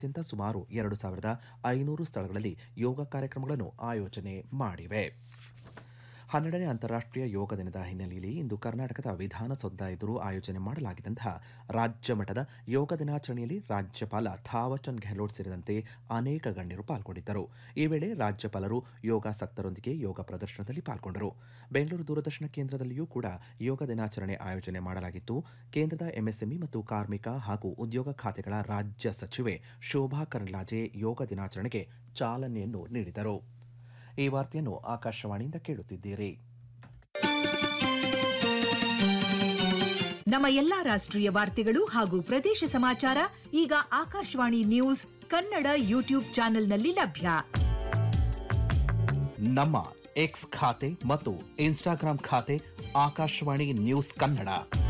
ಅತ್ಯಂತ ಸುಮಾರು ಎರಡು ಸಾವಿರದ ಐನೂರು ಸ್ಥಳಗಳಲ್ಲಿ ಯೋಗ ಕಾರ್ಯಕ್ರಮಗಳನ್ನು ಆಯೋಜನೆ ಮಾಡಿವೆ ಹನ್ನೆರಡನೇ ಅಂತಾರಾಷ್ಟ್ರೀಯ ಯೋಗ ದಿನದ ಹಿನ್ನೆಲೆಯಲ್ಲಿ ಇಂದು ಕರ್ನಾಟಕದ ವಿಧಾನಸೌಧ ಎದುರು ಆಯೋಜನೆ ಮಾಡಲಾಗಿದ್ದಂತಹ ರಾಜ್ಯ ಮಟ್ಟದ ಯೋಗ ದಿನಾಚರಣೆಯಲ್ಲಿ ರಾಜ್ಯಪಾಲ ಥಾವರ್ಚಂದ್ ಗೆಹ್ಲೋಟ್ ಸೇರಿದಂತೆ ಅನೇಕ ಗಣ್ಯರು ಪಾಲ್ಗೊಂಡಿದ್ದರು ಈ ವೇಳೆ ರಾಜ್ಯಪಾಲರು ಯೋಗಾಸಕ್ತರೊಂದಿಗೆ ಯೋಗ ಪ್ರದರ್ಶನದಲ್ಲಿ ಪಾಲ್ಗೊಂಡರು ಬೆಂಗಳೂರು ದೂರದರ್ಶನ ಕೇಂದ್ರದಲ್ಲಿಯೂ ಕೂಡ ಯೋಗ ದಿನಾಚರಣೆ ಆಯೋಜನೆ ಮಾಡಲಾಗಿತ್ತು ಕೇಂದ್ರದ ಎಂಎಸ್ಎಂಇ ಮತ್ತು ಕಾರ್ಮಿಕ ಹಾಗೂ ಉದ್ಯೋಗ ಖಾತೆಗಳ ರಾಜ್ಯ ಸಚಿವೆ ಶೋಭಾ ಕರಂದ್ಲಾಜೆ ಯೋಗ ದಿನಾಚರಣೆಗೆ ಚಾಲನೆಯನ್ನು ನೀಡಿದರು ಈ ವಾರ್ತೆಯನ್ನು ಆಕಾಶವಾಣಿಯಿಂದ ಕೇಳುತ್ತಿದ್ದೀರಿ ನಮ್ಮ ಎಲ್ಲಾ ರಾಷ್ಟ್ರೀಯ ವಾರ್ತೆಗಳು ಹಾಗೂ ಪ್ರದೇಶ ಸಮಾಚಾರ ಈಗ ಆಕಾಶವಾಣಿ ನ್ಯೂಸ್ ಕನ್ನಡ ಯೂಟ್ಯೂಬ್ ಚಾನೆಲ್ನಲ್ಲಿ ಲಭ್ಯ ನಮ್ಮ ಎಕ್ಸ್ ಖಾತೆ ಮತ್ತು ಇನ್ಸ್ಟಾಗ್ರಾಂ ಖಾತೆ ಆಕಾಶವಾಣಿ ನ್ಯೂಸ್ ಕನ್ನಡ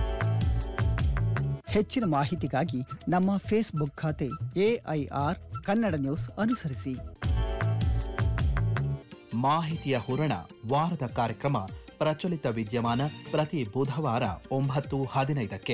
ಹೆಚ್ಚಿನ ಮಾಹಿತಿಗಾಗಿ ನಮ್ಮ ಫೇಸ್ಬುಕ್ ಖಾತೆ ಎಐಆರ್ ಕನ್ನಡ ನ್ಯೂಸ್ ಅನುಸರಿಸಿ ಮಾಹಿತಿಯ ಹೂರಣ ವಾರದ ಕಾರ್ಯಕ್ರಮ ಪ್ರಚಲಿತ ವಿದ್ಯಮಾನ ಪ್ರತಿ ಬುಧವಾರ ಒಂಬತ್ತು ಹದಿನೈದಕ್ಕೆ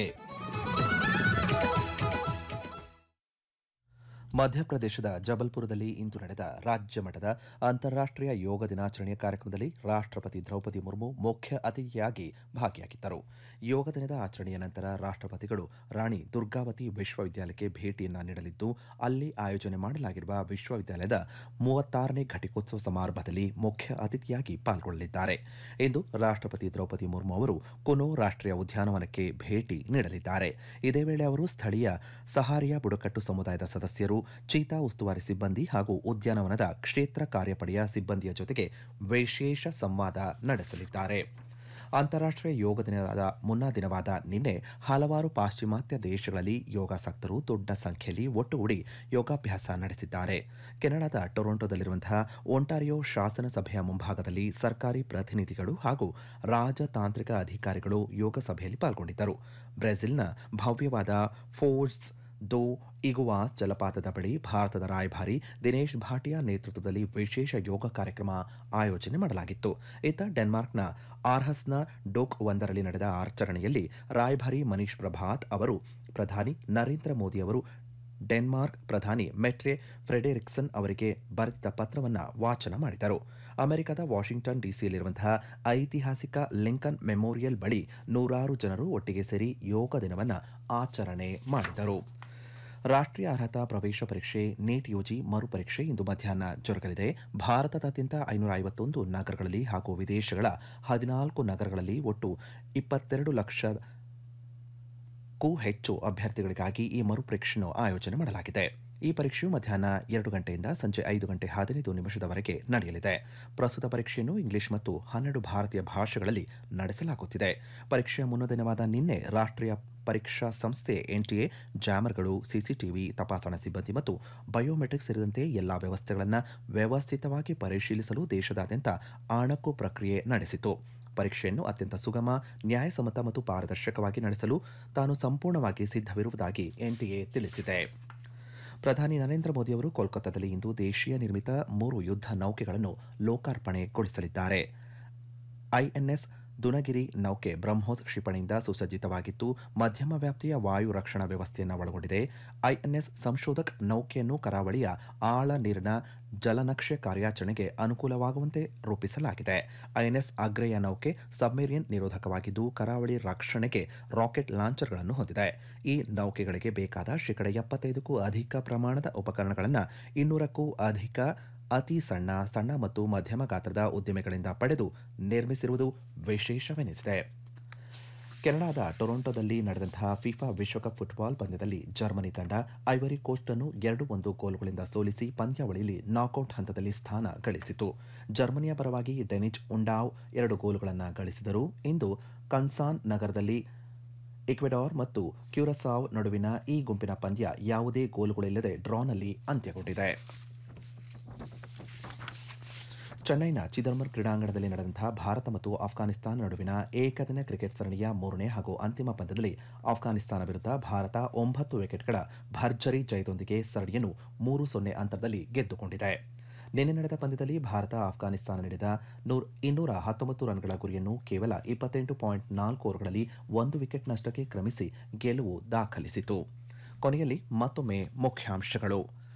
ಮಧ್ಯಪ್ರದೇಶದ ಜಬಲ್ಪುರದಲ್ಲಿ ಇಂದು ನಡೆದ ರಾಜ್ಯ ಮಟ್ಟದ ಅಂತಾರಾಷ್ಟ್ರೀಯ ಯೋಗ ದಿನಾಚರಣೆಯ ಕಾರ್ಯಕ್ರಮದಲ್ಲಿ ರಾಷ್ಟ್ರಪತಿ ದ್ರೌಪದಿ ಮುರ್ಮು ಮುಖ್ಯ ಅತಿಥಿಯಾಗಿ ಭಾಗಿಯಾಗಿದ್ದರು ಯೋಗ ದಿನದ ಆಚರಣೆಯ ನಂತರ ರಾಷ್ಟ್ರಪತಿಗಳು ರಾಣಿ ದುರ್ಗಾವತಿ ವಿಶ್ವವಿದ್ಯಾಲಯಕ್ಕೆ ಭೇಟಿಯನ್ನ ನೀಡಲಿದ್ದು ಅಲ್ಲಿ ಆಯೋಜನೆ ಮಾಡಲಾಗಿರುವ ವಿಶ್ವವಿದ್ಯಾಲಯದ ಮೂವತ್ತಾರನೇ ಘಟಿಕೋತ್ಸವ ಸಮಾರಂಭದಲ್ಲಿ ಮುಖ್ಯ ಅತಿಥಿಯಾಗಿ ಪಾಲ್ಗೊಳ್ಳಲಿದ್ದಾರೆ ಇಂದು ರಾಷ್ಟ್ರಪತಿ ದ್ರೌಪದಿ ಮುರ್ಮು ಅವರು ಕುನೋ ರಾಷ್ಟ್ರೀಯ ಉದ್ಯಾನವನಕ್ಕೆ ಭೇಟಿ ನೀಡಲಿದ್ದಾರೆ ಇದೇ ವೇಳೆ ಅವರು ಸ್ಥಳೀಯ ಸಹಾರಿಯಾ ಬುಡಕಟ್ಟು ಸಮುದಾಯದ ಸದಸ್ಯರು ಚೀತಾ ಉಸ್ತುವಾರಿ ಸಿಬ್ಬಂದಿ ಹಾಗೂ ಉದ್ಯಾನವನದ ಕ್ಷೇತ್ರ ಕಾರ್ಯಪಡೆಯ ಸಿಬ್ಬಂದಿಯ ಜೊತೆಗೆ ವಿಶೇಷ ಸಂವಾದ ನಡೆಸಲಿದ್ದಾರೆ ಅಂತಾರಾಷ್ಟ್ರೀಯ ಯೋಗ ದಿನದ ಮುನ್ನಾ ದಿನವಾದ ನಿನ್ನೆ ಹಲವಾರು ಪಾಶ್ಚಿಮಾತ್ಯ ದೇಶಗಳಲ್ಲಿ ಯೋಗಾಸಕ್ತರು ದೊಡ್ಡ ಸಂಖ್ಯೆಯಲ್ಲಿ ಒಟ್ಟುಗೂಡಿ ಯೋಗಾಭ್ಯಾಸ ನಡೆಸಿದ್ದಾರೆ ಕೆನಡಾದ ಟೊರೊಂಟೊದಲ್ಲಿರುವಂತಹ ಒಂಟಾರಿಯೋ ಶಾಸನ ಸಭೆಯ ಮುಂಭಾಗದಲ್ಲಿ ಸರ್ಕಾರಿ ಪ್ರತಿನಿಧಿಗಳು ಹಾಗೂ ರಾಜತಾಂತ್ರಿಕ ಅಧಿಕಾರಿಗಳು ಯೋಗ ಸಭೆಯಲ್ಲಿ ಪಾಲ್ಗೊಂಡಿದ್ದರು ಬ್ರೆಜಿಲ್ನ ಭವ್ಯವಾದ ಫೋರ್ಸ್ ದೋ ಇಗುವಾಸ್ ಜಲಪಾತದ ಬಳಿ ಭಾರತದ ರಾಯಭಾರಿ ದಿನೇಶ್ ಭಾಟಿಯಾ ನೇತೃತ್ವದಲ್ಲಿ ವಿಶೇಷ ಯೋಗ ಕಾರ್ಯಕ್ರಮ ಆಯೋಜನೆ ಮಾಡಲಾಗಿತ್ತು ಇತ್ತ ಡೆನ್ಮಾರ್ಕ್ನ ಆರ್ಹಸ್ನ ಡೋಕ್ ಒಂದರಲ್ಲಿ ನಡೆದ ಆಚರಣೆಯಲ್ಲಿ ರಾಯಭಾರಿ ಮನೀಶ್ ಪ್ರಭಾತ್ ಅವರು ಪ್ರಧಾನಿ ನರೇಂದ್ರ ಮೋದಿ ಅವರು ಡೆನ್ಮಾರ್ಕ್ ಪ್ರಧಾನಿ ಮೆಟ್ರೆ ಫ್ರೆಡೆರಿಕ್ಸನ್ ಅವರಿಗೆ ಬರೆದ ಪತ್ರವನ್ನು ವಾಚನ ಮಾಡಿದರು ಅಮೆರಿಕದ ವಾಷಿಂಗ್ಟನ್ ಡಿಸಿಯಲ್ಲಿರುವಂತಹ ಐತಿಹಾಸಿಕ ಲಿಂಕನ್ ಮೆಮೋರಿಯಲ್ ಬಳಿ ನೂರಾರು ಜನರು ಒಟ್ಟಿಗೆ ಸೇರಿ ಯೋಗ ದಿನವನ್ನು ಆಚರಣೆ ಮಾಡಿದರು ರಾಷ್ಟ್ರೀಯ ಅರ್ಹತಾ ಪ್ರವೇಶ ಪರೀಕ್ಷೆ ನೀಟ್ ಯುಜಿ ಮರುಪರೀಕ್ಷೆ ಇಂದು ಮಧ್ಯಾಹ್ನ ಜರುಗಲಿದೆ ಭಾರತದಾದ್ಯಂತ ಐನೂರ ಐವತ್ತೊಂದು ನಗರಗಳಲ್ಲಿ ಹಾಗೂ ವಿದೇಶಗಳ ಹದಿನಾಲ್ಕು ನಗರಗಳಲ್ಲಿ ಒಟ್ಟು ಇಪ್ಪತ್ತೆರಡು ಲಕ್ಷ ಕ್ಕೂ ಹೆಚ್ಚು ಅಭ್ಯರ್ಥಿಗಳಿಗಾಗಿ ಈ ಮರುಪರೀಕ್ಷೆಯನ್ನು ಆಯೋಜನೆ ಮಾಡಲಾಗಿದೆ ಈ ಪರೀಕ್ಷೆಯು ಮಧ್ಯಾಹ್ನ ಎರಡು ಗಂಟೆಯಿಂದ ಸಂಜೆ ಐದು ಗಂಟೆ ಹದಿನೈದು ನಿಮಿಷದವರೆಗೆ ನಡೆಯಲಿದೆ ಪ್ರಸ್ತುತ ಪರೀಕ್ಷೆಯನ್ನು ಇಂಗ್ಲಿಷ್ ಮತ್ತು ಹನ್ನೆರಡು ಭಾರತೀಯ ಭಾಷೆಗಳಲ್ಲಿ ನಡೆಸಲಾಗುತ್ತಿದೆ ಪರೀಕ್ಷೆಯ ಮುನ್ನ ದಿನವಾದ ನಿನ್ನೆ ರಾಷ್ಟ್ರೀಯ ಪರೀಕ್ಷಾ ಸಂಸ್ಥೆ ಎನ್ಟಿಎ ಜಾಮರ್ಗಳು ಸಿಸಿಟಿವಿ ತಪಾಸಣಾ ಸಿಬ್ಬಂದಿ ಮತ್ತು ಬಯೋಮೆಟ್ರಿಕ್ ಸೇರಿದಂತೆ ಎಲ್ಲಾ ವ್ಯವಸ್ಥೆಗಳನ್ನು ವ್ಯವಸ್ಥಿತವಾಗಿ ಪರಿಶೀಲಿಸಲು ದೇಶದಾದ್ಯಂತ ಆಣಕು ಪ್ರಕ್ರಿಯೆ ನಡೆಸಿತು ಪರೀಕ್ಷೆಯನ್ನು ಅತ್ಯಂತ ಸುಗಮ ನ್ಯಾಯಸಮ್ಮತ ಮತ್ತು ಪಾರದರ್ಶಕವಾಗಿ ನಡೆಸಲು ತಾನು ಸಂಪೂರ್ಣವಾಗಿ ಸಿದ್ಧವಿರುವುದಾಗಿ ಎನ್ಟಿಎ ತಿಳಿಸಿದೆ ಪ್ರಧಾನಿ ನರೇಂದ್ರ ಮೋದಿ ಅವರು ಕೋಲ್ಕತ್ತಾದಲ್ಲಿ ಇಂದು ದೇಶೀಯ ನಿರ್ಮಿತ ಮೂರು ಯುದ್ಧ ನೌಕೆಗಳನ್ನು ಲೋಕಾರ್ಪಣೆಗೊಳಿಸಲಿದ್ದಾರೆ ಐಎನ್ಎಸ್ ದುನಗಿರಿ ನೌಕೆ ಬ್ರಹ್ಮೋಸ್ ಕ್ಷಿಪಣಿಯಿಂದ ಸುಸಜ್ಜಿತವಾಗಿದ್ದು ಮಧ್ಯಮ ವ್ಯಾಪ್ತಿಯ ವಾಯು ರಕ್ಷಣಾ ವ್ಯವಸ್ಥೆಯನ್ನು ಒಳಗೊಂಡಿದೆ ಐಎನ್ಎಸ್ ಸಂಶೋಧಕ್ ನೌಕೆಯನ್ನು ಕರಾವಳಿಯ ಆಳ ನೀರಿನ ಜಲನಕ್ಷೆ ಕಾರ್ಯಾಚರಣೆಗೆ ಅನುಕೂಲವಾಗುವಂತೆ ರೂಪಿಸಲಾಗಿದೆ ಐಎನ್ಎಸ್ ಅಗ್ರೆಯ ನೌಕೆ ಸಬ್ಮೆರಿನ್ ನಿರೋಧಕವಾಗಿದ್ದು ಕರಾವಳಿ ರಕ್ಷಣೆಗೆ ರಾಕೆಟ್ ಲಾಂಚರ್ಗಳನ್ನು ಹೊಂದಿದೆ ಈ ನೌಕೆಗಳಿಗೆ ಬೇಕಾದ ಶೇಕಡ ಎಪ್ಪತ್ತೈದಕ್ಕೂ ಅಧಿಕ ಪ್ರಮಾಣದ ಉಪಕರಣಗಳನ್ನು ಇನ್ನೂರಕ್ಕೂ ಅಧಿಕ ಅತಿ ಸಣ್ಣ ಸಣ್ಣ ಮತ್ತು ಮಧ್ಯಮ ಗಾತ್ರದ ಉದ್ದಿಮೆಗಳಿಂದ ಪಡೆದು ನಿರ್ಮಿಸಿರುವುದು ವಿಶೇಷವೆನಿಸಿದೆ ಕೆನಡಾದ ಟೊರೊಂಟೊದಲ್ಲಿ ನಡೆದಂತಹ ಫಿಫಾ ವಿಶ್ವಕಪ್ ಫುಟ್ಬಾಲ್ ಪಂದ್ಯದಲ್ಲಿ ಜರ್ಮನಿ ತಂಡ ಐವರಿ ಕೋಸ್ಟ್ ಅನ್ನು ಎರಡು ಒಂದು ಗೋಲುಗಳಿಂದ ಸೋಲಿಸಿ ಪಂದ್ಯಾವಳಿಯಲ್ಲಿ ನಾಕೌಟ್ ಹಂತದಲ್ಲಿ ಸ್ಥಾನ ಗಳಿಸಿತು ಜರ್ಮನಿಯ ಪರವಾಗಿ ಡೆನಿಚ್ ಉಂಡಾವ್ ಎರಡು ಗೋಲುಗಳನ್ನು ಗಳಿಸಿದರು ಇಂದು ಕನ್ಸಾನ್ ನಗರದಲ್ಲಿ ಇಕ್ವೆಡಾರ್ ಮತ್ತು ಕ್ಯೂರಸಾವ್ ನಡುವಿನ ಈ ಗುಂಪಿನ ಪಂದ್ಯ ಯಾವುದೇ ಗೋಲುಗಳಿಲ್ಲದೆ ಡ್ರಾನಲ್ಲಿ ಅಂತ್ಯಗೊಂಡಿದೆ ಚೆನ್ನೈನ ಚಿದಂಬರ್ ಕ್ರೀಡಾಂಗಣದಲ್ಲಿ ನಡೆದಂತಹ ಭಾರತ ಮತ್ತು ಆಫ್ಘಾನಿಸ್ತಾನ ನಡುವಿನ ಏಕದಿನ ಕ್ರಿಕೆಟ್ ಸರಣಿಯ ಮೂರನೇ ಹಾಗೂ ಅಂತಿಮ ಪಂದ್ಯದಲ್ಲಿ ಆಫ್ಘಾನಿಸ್ತಾನ ವಿರುದ್ಧ ಭಾರತ ಒಂಬತ್ತು ವಿಕೆಟ್ಗಳ ಭರ್ಜರಿ ಜಯದೊಂದಿಗೆ ಸರಣಿಯನ್ನು ಮೂರು ಸೊನ್ನೆ ಅಂತರದಲ್ಲಿ ಗೆದ್ದುಕೊಂಡಿದೆ ನಿನ್ನೆ ನಡೆದ ಪಂದ್ಯದಲ್ಲಿ ಭಾರತ ಆಫ್ಘಾನಿಸ್ತಾನ ನೀಡಿದ ನೂರ್ ಇನ್ನೂರ ಹತ್ತೊಂಬತ್ತು ರನ್ಗಳ ಗುರಿಯನ್ನು ಕೇವಲ ಇಪ್ಪತ್ತೆಂಟು ಪಾಯಿಂಟ್ ನಾಲ್ಕು ಓವರ್ಗಳಲ್ಲಿ ಒಂದು ವಿಕೆಟ್ ನಷ್ಟಕ್ಕೆ ಕ್ರಮಿಸಿ ಗೆಲುವು ದಾಖಲಿಸಿತು ಕೊನೆಯಲ್ಲಿ ಮತ್ತೊಮ್ಮೆ ಮುಖ್ಯಾಂಶಗಳು